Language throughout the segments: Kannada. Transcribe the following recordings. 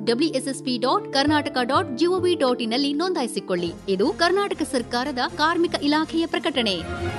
WSSP dot Karnataka dot G O V ಡಾಟ್ ಇನ್ನಲ್ಲಿ ನೋಂದಾಯಿಸಿಕೊಳ್ಳಿ ಇದು ಕರ್ನಾಟಕ ಸರ್ಕಾರದ ಕಾರ್ಮಿಕ ಇಲಾಖೆಯ ಪ್ರಕಟಣೆ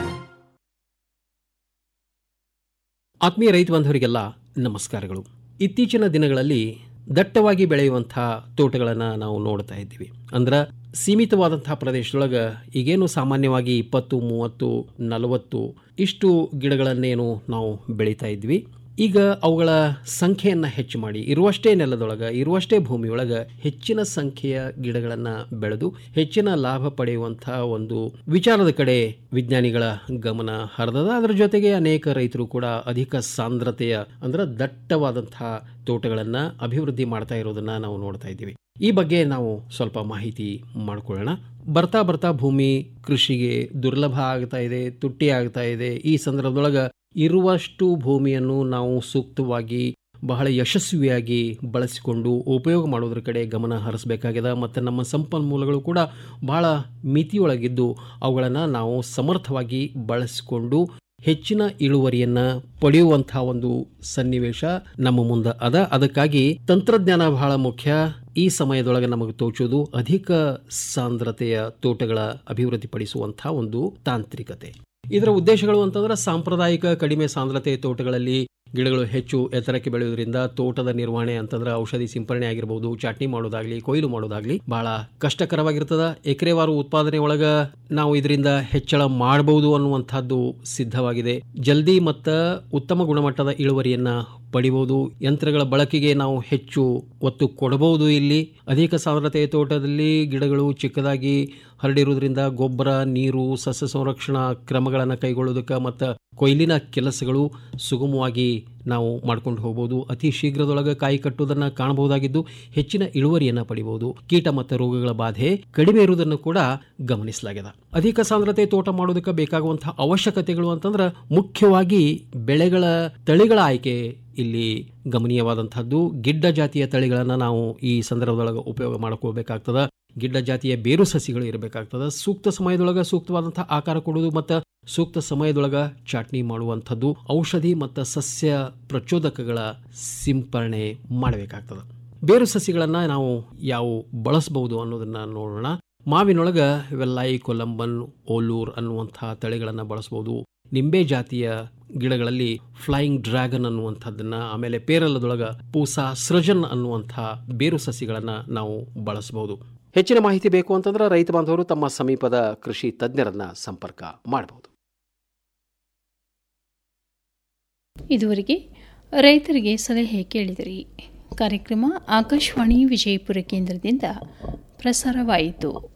ಆತ್ಮೀಯ ರೈತ ಬಾಂಧವರಿಗೆಲ್ಲ ನಮಸ್ಕಾರಗಳು ಇತ್ತೀಚಿನ ದಿನಗಳಲ್ಲಿ ದಟ್ಟವಾಗಿ ಬೆಳೆಯುವಂಥ ತೋಟಗಳನ್ನು ನಾವು ನೋಡ್ತಾ ಇದ್ದೀವಿ ಅಂದ್ರೆ ಸೀಮಿತವಾದಂಥ ಪ್ರದೇಶದೊಳಗೆ ಈಗೇನು ಸಾಮಾನ್ಯವಾಗಿ ಇಪ್ಪತ್ತು ಮೂವತ್ತು ನಲವತ್ತು ಇಷ್ಟು ಗಿಡಗಳನ್ನೇನು ನಾವು ಬೆಳೀತಾ ಇದ್ವಿ ಈಗ ಅವುಗಳ ಸಂಖ್ಯೆಯನ್ನು ಹೆಚ್ಚು ಮಾಡಿ ಇರುವಷ್ಟೇ ನೆಲದೊಳಗೆ ಇರುವಷ್ಟೇ ಭೂಮಿಯೊಳಗೆ ಹೆಚ್ಚಿನ ಸಂಖ್ಯೆಯ ಗಿಡಗಳನ್ನು ಬೆಳೆದು ಹೆಚ್ಚಿನ ಲಾಭ ಪಡೆಯುವಂಥ ಒಂದು ವಿಚಾರದ ಕಡೆ ವಿಜ್ಞಾನಿಗಳ ಗಮನ ಹರಿದದ ಅದರ ಜೊತೆಗೆ ಅನೇಕ ರೈತರು ಕೂಡ ಅಧಿಕ ಸಾಂದ್ರತೆಯ ಅಂದ್ರೆ ದಟ್ಟವಾದಂಥ ತೋಟಗಳನ್ನು ಅಭಿವೃದ್ಧಿ ಮಾಡ್ತಾ ಇರೋದನ್ನ ನಾವು ನೋಡ್ತಾ ಇದ್ದೀವಿ ಈ ಬಗ್ಗೆ ನಾವು ಸ್ವಲ್ಪ ಮಾಹಿತಿ ಮಾಡ್ಕೊಳ್ಳೋಣ ಬರ್ತಾ ಬರ್ತಾ ಭೂಮಿ ಕೃಷಿಗೆ ದುರ್ಲಭ ಆಗ್ತಾ ಇದೆ ತುಟ್ಟಿ ಆಗ್ತಾ ಇದೆ ಈ ಸಂದರ್ಭದೊಳಗೆ ಇರುವಷ್ಟು ಭೂಮಿಯನ್ನು ನಾವು ಸೂಕ್ತವಾಗಿ ಬಹಳ ಯಶಸ್ವಿಯಾಗಿ ಬಳಸಿಕೊಂಡು ಉಪಯೋಗ ಮಾಡೋದ್ರ ಕಡೆ ಗಮನ ಹರಿಸಬೇಕಾಗಿದೆ ಮತ್ತು ನಮ್ಮ ಸಂಪನ್ಮೂಲಗಳು ಕೂಡ ಬಹಳ ಮಿತಿಯೊಳಗಿದ್ದು ಅವುಗಳನ್ನು ನಾವು ಸಮರ್ಥವಾಗಿ ಬಳಸಿಕೊಂಡು ಹೆಚ್ಚಿನ ಇಳುವರಿಯನ್ನ ಪಡೆಯುವಂಥ ಒಂದು ಸನ್ನಿವೇಶ ನಮ್ಮ ಮುಂದೆ ಅದ ಅದಕ್ಕಾಗಿ ತಂತ್ರಜ್ಞಾನ ಬಹಳ ಮುಖ್ಯ ಈ ಸಮಯದೊಳಗೆ ನಮಗೆ ತೋಚೋದು ಅಧಿಕ ಸಾಂದ್ರತೆಯ ತೋಟಗಳ ಅಭಿವೃದ್ಧಿಪಡಿಸುವಂಥ ಒಂದು ತಾಂತ್ರಿಕತೆ ಇದರ ಉದ್ದೇಶಗಳು ಅಂತಂದ್ರೆ ಸಾಂಪ್ರದಾಯಿಕ ಕಡಿಮೆ ಸಾಂದ್ರತೆ ತೋಟಗಳಲ್ಲಿ ಗಿಡಗಳು ಹೆಚ್ಚು ಎತ್ತರಕ್ಕೆ ಬೆಳೆಯುವುದರಿಂದ ತೋಟದ ನಿರ್ವಹಣೆ ಅಂತಂದ್ರೆ ಔಷಧಿ ಸಿಂಪರಣೆ ಆಗಿರ್ಬೋದು ಚಾಟ್ನಿ ಮಾಡೋದಾಗ್ಲಿ ಕೊಯ್ಲು ಮಾಡೋದಾಗ್ಲಿ ಬಹಳ ಕಷ್ಟಕರವಾಗಿರ್ತದ ಎಕರೆವಾರು ಉತ್ಪಾದನೆ ಒಳಗ ನಾವು ಇದರಿಂದ ಹೆಚ್ಚಳ ಮಾಡಬಹುದು ಅನ್ನುವಂಥದ್ದು ಸಿದ್ಧವಾಗಿದೆ ಜಲ್ದಿ ಮತ್ತು ಉತ್ತಮ ಗುಣಮಟ್ಟದ ಇಳುವರಿಯನ್ನ ಪಡಿಬಹುದು ಯಂತ್ರಗಳ ಬಳಕೆಗೆ ನಾವು ಹೆಚ್ಚು ಒತ್ತು ಕೊಡಬಹುದು ಇಲ್ಲಿ ಅಧಿಕ ಸಾಂದ್ರತೆಯ ತೋಟದಲ್ಲಿ ಗಿಡಗಳು ಚಿಕ್ಕದಾಗಿ ಹರಡಿರುವುದರಿಂದ ಗೊಬ್ಬರ ನೀರು ಸಸ್ಯ ಸಂರಕ್ಷಣಾ ಕ್ರಮಗಳನ್ನು ಕೈಗೊಳ್ಳೋದಕ್ಕೆ ಮತ್ತು ಕೊಯ್ಲಿನ ಕೆಲಸಗಳು ಸುಗಮವಾಗಿ ನಾವು ಮಾಡ್ಕೊಂಡು ಹೋಗ್ಬೋದು ಅತಿ ಶೀಘ್ರದೊಳಗೆ ಕಾಯಿ ಕಟ್ಟುವುದನ್ನು ಕಾಣಬಹುದಾಗಿದ್ದು ಹೆಚ್ಚಿನ ಇಳುವರಿಯನ್ನು ಪಡಿಬಹುದು ಕೀಟ ಮತ್ತು ರೋಗಗಳ ಬಾಧೆ ಕಡಿಮೆ ಇರುವುದನ್ನು ಕೂಡ ಗಮನಿಸಲಾಗಿದೆ ಅಧಿಕ ಸಾಂದ್ರತೆ ತೋಟ ಮಾಡೋದಕ್ಕೆ ಬೇಕಾಗುವಂತಹ ಅವಶ್ಯಕತೆಗಳು ಅಂತಂದ್ರೆ ಮುಖ್ಯವಾಗಿ ಬೆಳೆಗಳ ತಳಿಗಳ ಆಯ್ಕೆ ಇಲ್ಲಿ ಗಮನೀಯವಾದಂತಹದ್ದು ಗಿಡ್ಡ ಜಾತಿಯ ತಳಿಗಳನ್ನು ನಾವು ಈ ಸಂದರ್ಭದೊಳಗೆ ಉಪಯೋಗ ಮಾಡ್ಕೋಬೇಕಾಗ್ತದ ಗಿಡ್ಡ ಜಾತಿಯ ಬೇರು ಸಸಿಗಳು ಇರಬೇಕಾಗ್ತದೆ ಸೂಕ್ತ ಸಮಯದೊಳಗೆ ಸೂಕ್ತವಾದಂಥ ಆಕಾರ ಕೊಡುವುದು ಮತ್ತು ಸೂಕ್ತ ಸಮಯದೊಳಗೆ ಚಾಟ್ನಿ ಮಾಡುವಂಥದ್ದು ಔಷಧಿ ಮತ್ತು ಸಸ್ಯ ಪ್ರಚೋದಕಗಳ ಸಿಂಪರಣೆ ಮಾಡಬೇಕಾಗ್ತದೆ ಬೇರು ಸಸಿಗಳನ್ನು ನಾವು ಯಾವ ಬಳಸಬಹುದು ಅನ್ನೋದನ್ನ ನೋಡೋಣ ಮಾವಿನೊಳಗ ವೆಲ್ಲಾಯಿ ಕೊಲಂಬನ್ ಓಲೂರ್ ಅನ್ನುವಂಥ ತಳಿಗಳನ್ನು ಬಳಸಬಹುದು ನಿಂಬೆ ಜಾತಿಯ ಗಿಡಗಳಲ್ಲಿ ಫ್ಲೈಯಿಂಗ್ ಡ್ರ್ಯಾಗನ್ ಅನ್ನುವಂಥದ್ದನ್ನ ಆಮೇಲೆ ಪೇರಲದೊಳಗ ಪೂಸಾ ಸೃಜನ್ ಅನ್ನುವಂಥ ಬೇರು ಸಸಿಗಳನ್ನು ನಾವು ಬಳಸಬಹುದು ಹೆಚ್ಚಿನ ಮಾಹಿತಿ ಬೇಕು ಅಂತಂದ್ರೆ ರೈತ ಬಾಂಧವರು ತಮ್ಮ ಸಮೀಪದ ಕೃಷಿ ತಜ್ಞರನ್ನ ಸಂಪರ್ಕ ಮಾಡಬಹುದು ಇದುವರೆಗೆ ರೈತರಿಗೆ ಸಲಹೆ ಕೇಳಿದಿರಿ ಕಾರ್ಯಕ್ರಮ ಆಕಾಶವಾಣಿ ವಿಜಯಪುರ ಕೇಂದ್ರದಿಂದ ಪ್ರಸಾರವಾಯಿತು